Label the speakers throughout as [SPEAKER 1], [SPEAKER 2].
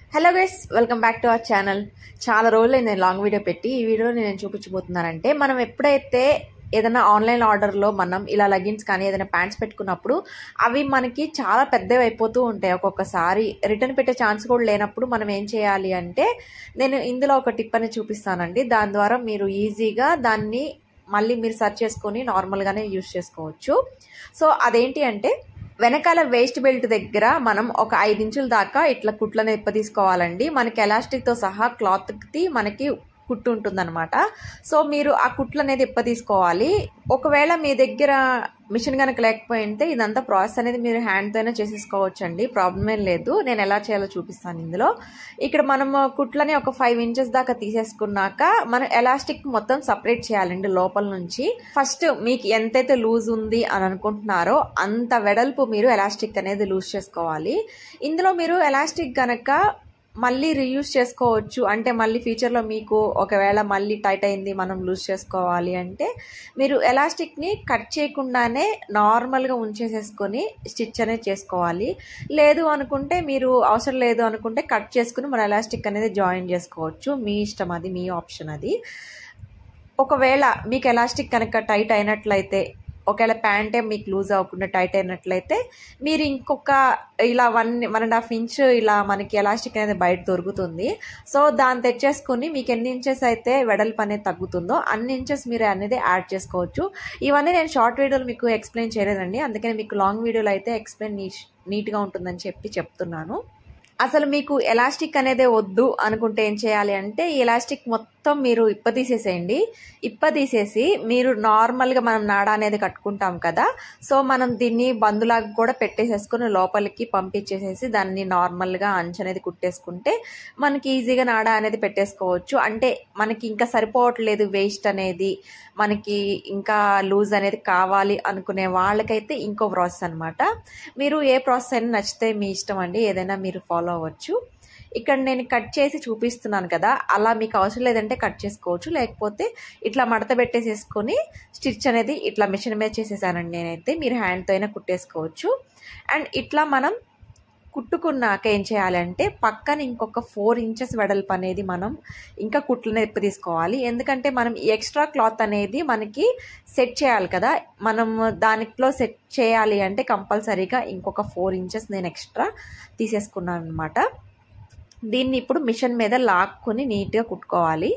[SPEAKER 1] hello guys welcome back to our channel చాలా రోజులైంది నేను లాంగ్ వీడియో పెట్టి ఈ వీడియో నేను చూపించబోతున్నానంటే మనం ఎప్పుడైతే ఏదైనా ఆన్లైన్ ఆర్డర్లో మనం ఇలా లెగిన్స్ కానీ ఏదైనా ప్యాంట్స్ పెట్టుకున్నప్పుడు అవి మనకి చాలా పెద్దవి అయిపోతూ ఉంటాయి ఒక్కొక్కసారి రిటర్న్ పెట్టే ఛాన్స్ కూడా లేనప్పుడు మనం ఏం చేయాలి అంటే నేను ఇందులో ఒక టిప్ అని చూపిస్తానండి దాని ద్వారా మీరు ఈజీగా దాన్ని మళ్ళీ మీరు సెర్చ్ చేసుకొని నార్మల్గానే యూస్ చేసుకోవచ్చు సో అదేంటి అంటే వెనకాల వేస్ట్ బెల్ట్ దగ్గర మనం ఒక ఐదు ఇంచుల దాకా ఇట్లా కుట్లను ఎప్ప తీసుకోవాలండి మనకి ఎలాస్టిక్తో సహా క్లాత్కి మనకి కుట్టు ఉంటుందన్నమాట సో మీరు ఆ కుట్లు అనేది ఎప్ప తీసుకోవాలి ఒకవేళ మీ దగ్గర మిషన్ కనుక లేకపోయింటే ఇదంతా ప్రాసెస్ అనేది మీరు హ్యాండ్తోనే చేసేసుకోవచ్చు అండి ప్రాబ్లం ఏం లేదు నేను ఎలా చేయాలో చూపిస్తాను ఇందులో ఇక్కడ మనం కుట్లని ఒక ఫైవ్ ఇంచెస్ దాకా తీసేసుకున్నాక మనం ఎలాస్టిక్ మొత్తం సపరేట్ చేయాలండి లోపల నుంచి ఫస్ట్ మీకు ఎంతైతే లూజ్ ఉంది అని అనుకుంటున్నారో అంత వెడల్పు మీరు ఎలాస్టిక్ అనేది లూజ్ చేసుకోవాలి ఇందులో మీరు ఎలాస్టిక్ గనక మళ్ళీ రీయూజ్ చేసుకోవచ్చు అంటే మళ్ళీ ఫ్యూచర్లో మీకు ఒకవేళ మళ్ళీ టైట్ అయింది మనం లూజ్ చేసుకోవాలి అంటే మీరు ఎలాస్టిక్ని కట్ చేయకుండానే నార్మల్గా ఉంచేసేసుకొని స్టిచ్ అనేది చేసుకోవాలి లేదు అనుకుంటే మీరు అవసరం లేదు అనుకుంటే కట్ చేసుకుని మన ఎలాస్టిక్ అనేది జాయిన్ చేసుకోవచ్చు మీ ఇష్టం అది మీ ఆప్షన్ అది ఒకవేళ మీకు ఎలాస్టిక్ కనుక టైట్ అయినట్లయితే ఒకవేళ ప్యాంటే మీకు లూజ్ అవ్వకుండా టైట్ అయినట్లయితే మీరు ఇంకొక ఇలా one one and half inch ఇలా మనకి ఎలాస్టిక్ అనేది బయట దొరుకుతుంది సో దాన్ని తెచ్చేసుకుని మీకు ఎన్ని ఇంచెస్ అయితే వెడల్పు అనేది తగ్గుతుందో అన్ని ఇంచెస్ మీరు అనేది యాడ్ చేసుకోవచ్చు ఇవన్నీ నేను షార్ట్ వీడియోలో మీకు ఎక్స్ప్లెయిన్ చేయలేదండి అందుకని మీకు లాంగ్ వీడియోలో అయితే ఎక్స్ప్లెయిన్ నీట్గా ఉంటుందని చెప్పి చెప్తున్నాను అసలు మీకు ఎలాస్టిక్ అనేది వద్దు అనుకుంటే ఏం చేయాలి అంటే ఈ ఎలాస్టిక్ మొత్తం మీరు ఇప్ప తీసేసేయండి ఇప్ప తీసేసి మీరు నార్మల్గా మనం నాడ అనేది కట్టుకుంటాం కదా సో మనం దీన్ని బందులాగా కూడా పెట్టేసేసుకుని లోపలికి పంపించేసేసి దాన్ని నార్మల్గా అంచు అనేది కుట్టేసుకుంటే మనకి ఈజీగా నాడ అనేది పెట్టేసుకోవచ్చు అంటే మనకి ఇంకా సరిపోవట్లేదు వేస్ట్ అనేది మనకి ఇంకా లూజ్ అనేది కావాలి అనుకునే వాళ్ళకైతే ఇంకో ప్రాసెస్ అనమాట మీరు ఏ ప్రాసెస్ అయినా నచ్చితే మీ ఇష్టం అండి ఏదైనా మీరు ఫాలో అవ్వచ్చు ఇక్కడ నేను కట్ చేసి చూపిస్తున్నాను కదా అలా మీకు అవసరం లేదంటే కట్ చేసుకోవచ్చు లేకపోతే ఇట్లా మడత పెట్టేసేసుకొని స్టిచ్ అనేది ఇట్లా మిషన్ మీద చేసేసానండి నేనైతే మీరు హ్యాండ్తో అయినా కుట్టేసుకోవచ్చు అండ్ ఇట్లా మనం కుట్టుకున్నాక ఏం చేయాలంటే పక్కన ఇంకొక ఫోర్ ఇంచెస్ వెడల్పు అనేది మనం ఇంకా కుట్లను ఎప్పి తీసుకోవాలి ఎందుకంటే మనం ఎక్స్ట్రా క్లాత్ అనేది మనకి సెట్ చేయాలి కదా మనం దానిలో సెట్ చేయాలి అంటే కంపల్సరీగా ఇంకొక ఫోర్ ఇంచెస్ నేను ఎక్స్ట్రా తీసేసుకున్నాను అనమాట దీన్ని ఇప్పుడు మిషన్ మీద లాక్కుని నీట్గా కుట్టుకోవాలి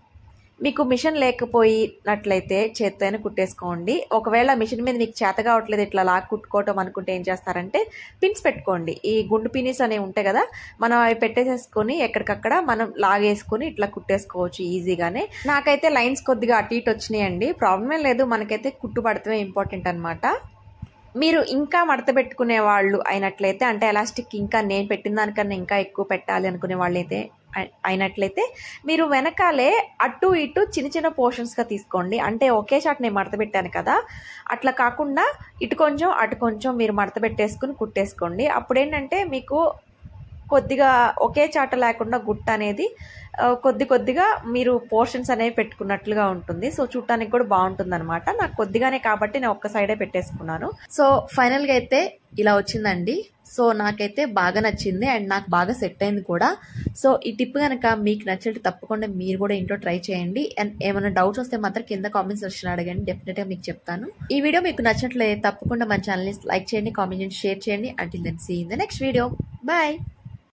[SPEAKER 1] మీకు మిషన్ లేకపోయినట్లయితే చేత్తోనే కుట్టేసుకోండి ఒకవేళ మిషన్ మీద మీకు చేత కావట్లేదు ఇట్లా లాక్ కుట్టుకోవటం అనుకుంటే ఏం చేస్తారంటే పిన్స్ పెట్టుకోండి ఈ గుండు పిన్స్ అనేవి ఉంటాయి కదా మనం అవి పెట్టేసేసుకొని ఎక్కడికక్కడ మనం లాగేసుకొని ఇట్లా కుట్టేసుకోవచ్చు ఈజీగానే నాకైతే లైన్స్ కొద్దిగా అటు ఇటు వచ్చినాయండి ప్రాబ్లమే లేదు మనకైతే కుట్టుపడతమే ఇంపార్టెంట్ అనమాట మీరు ఇంకా మడత పెట్టుకునే వాళ్ళు అయినట్లయితే అంటే ఎలాస్టిక్ ఇంకా నేను పెట్టిన దానికన్నా ఇంకా ఎక్కువ పెట్టాలి అనుకునే వాళ్ళు అయితే అయినట్లయితే మీరు వెనకాలే అటు ఇటు చిన్న చిన్న పోర్షన్స్గా తీసుకోండి అంటే ఒకే షాట్ నేను మడత పెట్టాను కదా అట్లా కాకుండా ఇటు కొంచెం అటు కొంచెం మీరు మడత పెట్టేసుకుని కుట్టేసుకోండి అప్పుడేంటంటే మీకు కొద్దిగా ఒకే చాట లేకుండా గుట్ట అనేది కొద్ది కొద్దిగా మీరు పోర్షన్స్ అనేవి పెట్టుకున్నట్లుగా ఉంటుంది సో చూడటానికి కూడా బాగుంటుంది అనమాట నాకు కొద్దిగానే కాబట్టి నేను ఒక్క సైడే పెట్టేసుకున్నాను సో ఫైనల్గా అయితే ఇలా వచ్చిందండి సో నాకైతే బాగా నచ్చింది అండ్ నాకు బాగా సెట్ అయింది కూడా సో ఈ టిప్ కనుక మీకు నచ్చినట్టు తప్పకుండా మీరు కూడా ఇంట్లో ట్రై చేయండి అండ్ ఏమైనా డౌట్స్ వస్తే మాత్రం కింద కామెంట్స్ సెక్షన్ అడగండి డెఫినెట్గా మీకు చెప్తాను ఈ వీడియో మీకు నచ్చినట్లయితే తప్పకుండా మన ఛానల్ని లైక్ చేయండి కామెంట్ చేయండి షేర్ చేయండి until then see in the next video bye